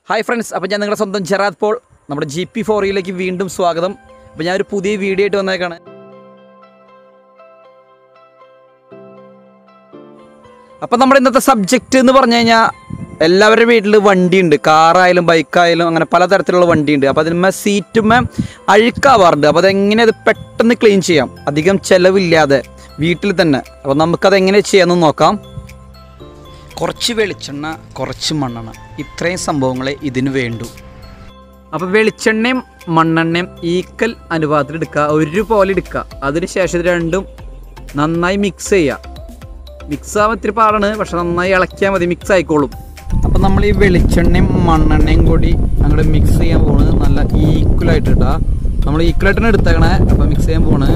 hi friends അപ്പോൾ ഞാൻ നിങ്ങളുടെ സ്വന്തം ജെറാദ് പോൾ നമ്മുടെ ജി പി ഫോറിയിലേക്ക് വീണ്ടും സ്വാഗതം അപ്പോൾ ഞാനൊരു പുതിയ വീഡിയോ ആയിട്ട് വന്നേക്കാണ് അപ്പോൾ നമ്മുടെ ഇന്നത്തെ സബ്ജക്റ്റ് എന്ന് പറഞ്ഞു കഴിഞ്ഞാൽ എല്ലാവരുടെ വീട്ടിൽ വണ്ടിയുണ്ട് കാറായാലും ബൈക്കായാലും അങ്ങനെ പലതരത്തിലുള്ള വണ്ടിയുണ്ട് അപ്പോൾ അതിന്മേ സീറ്റുമേ അഴുക്കാവാറുണ്ട് അപ്പോൾ അതെങ്ങനെ അത് പെട്ടെന്ന് ക്ലീൻ ചെയ്യാം അധികം ചിലവില്ലാതെ വീട്ടിൽ തന്നെ അപ്പോൾ നമുക്കത് എങ്ങനെ ചെയ്യാമെന്ന് നോക്കാം കുറച്ച് വെളിച്ചെണ്ണ കുറച്ച് മണ്ണെണ്ണ ഇത്രയും സംഭവങ്ങളെ ഇതിന് വേണ്ടു അപ്പോൾ വെളിച്ചെണ്ണയും മണ്ണെണ്ണയും ഈക്വൽ അനുപാതത്തിൽ എടുക്കുക ഒരുപോലെ എടുക്കുക അതിനുശേഷം ഇത് രണ്ടും നന്നായി മിക്സ് ചെയ്യുക മിക്സ് ആവാൻ ഇത്തിരി പാടാണ് പക്ഷെ നന്നായി ഇളക്കിയാൽ മതി മിക്സ് ആയിക്കോളും അപ്പം നമ്മൾ ഈ വെളിച്ചെണ്ണയും മണ്ണെണ്ണയും കൂടി അങ്ങോട്ട് മിക്സ് ചെയ്യാൻ പോണ് നല്ല ഈക്വൽ ആയിട്ട് ഇട്ടാ നമ്മൾ ഈക്വൽ ആയിട്ടാണ് എടുത്തേക്കണേ അപ്പം മിക്സ് ചെയ്യാൻ പോണ്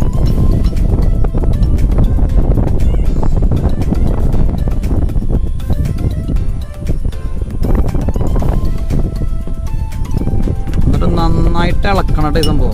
എന്നിട്ട് നന്നായിട്ട് ഇളക്കണം കേട്ടോ ഈ സംഭവം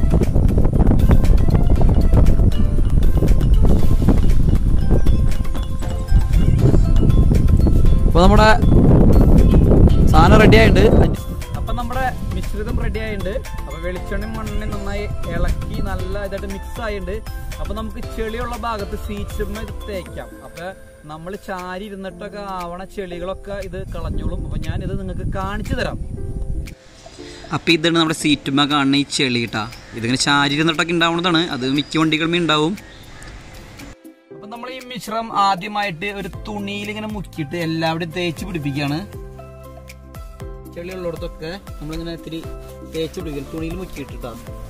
അപ്പോൾ നമ്മുടെ സാധനം റെഡി ആയിട്ടുണ്ട് അപ്പം നമ്മുടെ മിശ്രിതം റെഡി ആയിട്ടുണ്ട് അപ്പോൾ വെളിച്ചെണ്ണയും മണ്ണെണ്ണയും നന്നായി ഇളക്കി നല്ല ഇതായിട്ട് മിക്സ് ആയിട്ടുണ്ട് അപ്പോൾ നമുക്ക് ചെളിയുള്ള ഭാഗത്ത് സീറ്റുമ്മ ഇത് തേക്കാം അപ്പോൾ നമ്മൾ ചാരി ഇരുന്നിട്ടൊക്കെ ആവണ ചെളികളൊക്കെ ഇത് കളഞ്ഞോളും അപ്പോൾ ഞാനിത് നിങ്ങൾക്ക് കാണിച്ചു തരാം അപ്പോൾ ഇതാണ് നമ്മുടെ സീറ്റുമ്മ കാണുന്ന ഈ ചെളി കേട്ടാ ഇതിങ്ങനെ ചാരി ഇരുന്നിട്ടൊക്കെ ഉണ്ടാവുന്നതാണ് അത് മിക്ക വണ്ടികളുമേ ഉണ്ടാവും അപ്പം നമ്മൾ ഈ മിശ്രം ആദ്യമായിട്ട് ഒരു തുണിയിൽ ഇങ്ങനെ മുക്കിയിട്ട് എല്ലാവിടെയും തേച്ച് പിടിപ്പിക്കുകയാണ് ചെളിയുള്ളിടത്തൊക്കെ നമ്മളിങ്ങനെ ഇത്തിരി തേച്ച് പിടിക്കും തുണിയിൽ മുക്കിയിട്ടിട്ടാ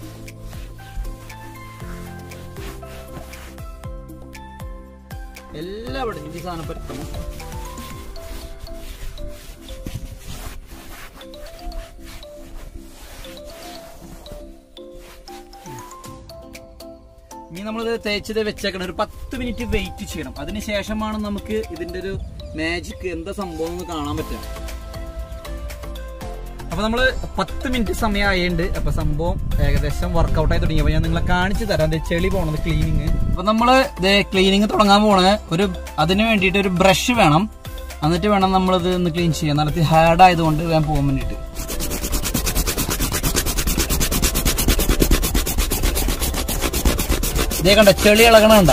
എല്ലാവിടെയും ഈ സാധനം പറ്റണം ഇനി നമ്മളിത് തേച്ചത് വെച്ചേക്കണം ഒരു പത്ത് മിനിറ്റ് വെയിറ്റ് ചെയ്യണം അതിനുശേഷമാണ് നമുക്ക് ഇതിന്റെ ഒരു മാജിക് എന്താ സംഭവം എന്ന് കാണാൻ പറ്റുക അപ്പൊ നമ്മള് പത്ത് മിനിറ്റ് സമയമായിട്ടുണ്ട് അപ്പൊ സംഭവം ഏകദേശം വർക്കൗട്ട് ആയി തുടങ്ങി അപ്പൊ ഞാൻ നിങ്ങളെ കാണിച്ചു തരാം ദേ ചെളി പോണത് ക്ലീനിങ് അപ്പൊ നമ്മള് ക്ലീനിങ് തുടങ്ങാൻ പോണത് ഒരു അതിന് വേണ്ടിയിട്ട് ഒരു ബ്രഷ് വേണം എന്നിട്ട് വേണം നമ്മളിത് ഒന്ന് ക്ലീൻ ചെയ്യാൻ നല്ല ഹാർഡ് ആയതുകൊണ്ട് വേഗം പോകാൻ വേണ്ടിയിട്ട് ഇതേ കണ്ട ചെളി ഇളകണ കണ്ട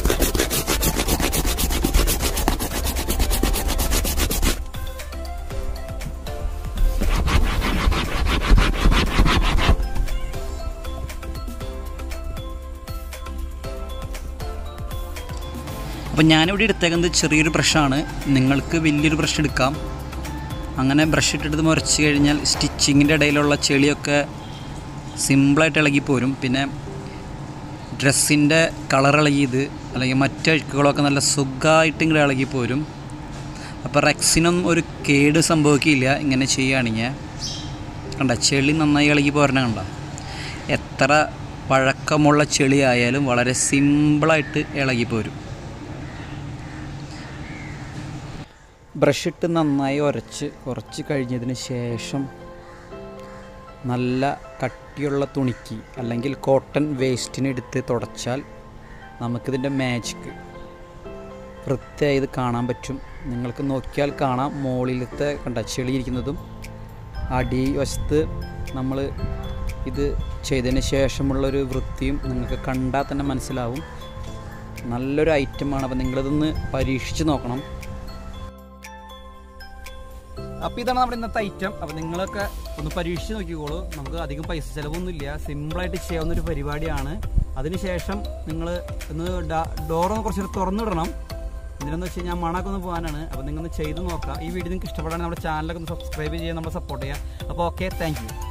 അപ്പം ഞാനിവിടെ എടുത്തേക്കുന്നത് ചെറിയൊരു ബ്രഷാണ് നിങ്ങൾക്ക് വലിയൊരു ബ്രഷ് എടുക്കാം അങ്ങനെ ബ്രഷ് ഇട്ടിട്ട് മുരച്ച് കഴിഞ്ഞാൽ സ്റ്റിച്ചിങ്ങിൻ്റെ ഇടയിലുള്ള ചെളിയൊക്കെ സിമ്പിളായിട്ട് ഇളകിപ്പോരും പിന്നെ ഡ്രസ്സിൻ്റെ കളർ ഇളകിയത് അല്ലെങ്കിൽ മറ്റ് അഴുക്കുകളൊക്കെ നല്ല സുഖമായിട്ട് ഇങ്ങനെ ഇളകിപ്പോരും അപ്പോൾ റെക്സിനൊന്നും ഒരു കേട് സംഭവിക്കില്ല ഇങ്ങനെ ചെയ്യുകയാണെങ്കിൽ കണ്ട ചെളി നന്നായി ഇളകി പോരണ കണ്ട എത്ര പഴക്കമുള്ള ചെളി ആയാലും വളരെ സിമ്പിളായിട്ട് ഇളകിപ്പോരും ബ്രഷ് ഇട്ട് നന്നായി ഉരച്ച് കുറച്ച് കഴിഞ്ഞതിന് ശേഷം നല്ല കട്ടിയുള്ള തുണിക്ക് അല്ലെങ്കിൽ കോട്ടൺ വേസ്റ്റിന് എടുത്ത് തുടച്ചാൽ നമുക്കിതിൻ്റെ മാജിക് വൃത്തിയായി ഇത് കാണാൻ പറ്റും നിങ്ങൾക്ക് നോക്കിയാൽ കാണാം മുകളിലത്തെ കണ്ട ചെളിയിരിക്കുന്നതും അടി വശത്ത് നമ്മൾ ഇത് ചെയ്തതിന് ശേഷമുള്ളൊരു വൃത്തിയും നിങ്ങൾക്ക് കണ്ടാൽ തന്നെ മനസ്സിലാവും നല്ലൊരു ഐറ്റമാണ് അപ്പോൾ നിങ്ങളിതൊന്ന് പരീക്ഷിച്ച് നോക്കണം അപ്പോൾ ഇതാണ് നമ്മുടെ ഇന്നത്തെ ഐറ്റം അപ്പോൾ നിങ്ങളൊക്കെ ഒന്ന് പരീക്ഷിച്ച് നോക്കിക്കോളൂ നമുക്ക് അധികം പൈസ ചിലവൊന്നുമില്ല സിമ്പിളായിട്ട് ചെയ്യാവുന്ന ഒരു പരിപാടിയാണ് അതിനുശേഷം നിങ്ങൾ ഒന്ന് ഡോറൊന്ന് കുറച്ച് തുറന്നിടണം എന്തിനാന്ന് വെച്ച് കഴിഞ്ഞാൽ മണമൊക്കെ ഒന്ന് പോകാനാണ് അപ്പോൾ നിങ്ങളൊന്ന് ചെയ്ത് നോക്കുക ഈ വീഡിയോ നിങ്ങൾക്ക് ഇഷ്ടപ്പെടാൻ നമ്മുടെ ചാനലൊക്കെ ഒന്ന് സബ്സ്ക്രൈബ് ചെയ്യാൻ നമ്മളെ സപ്പോർട്ട് ചെയ്യുക അപ്പോൾ ഓക്കെ താങ്ക്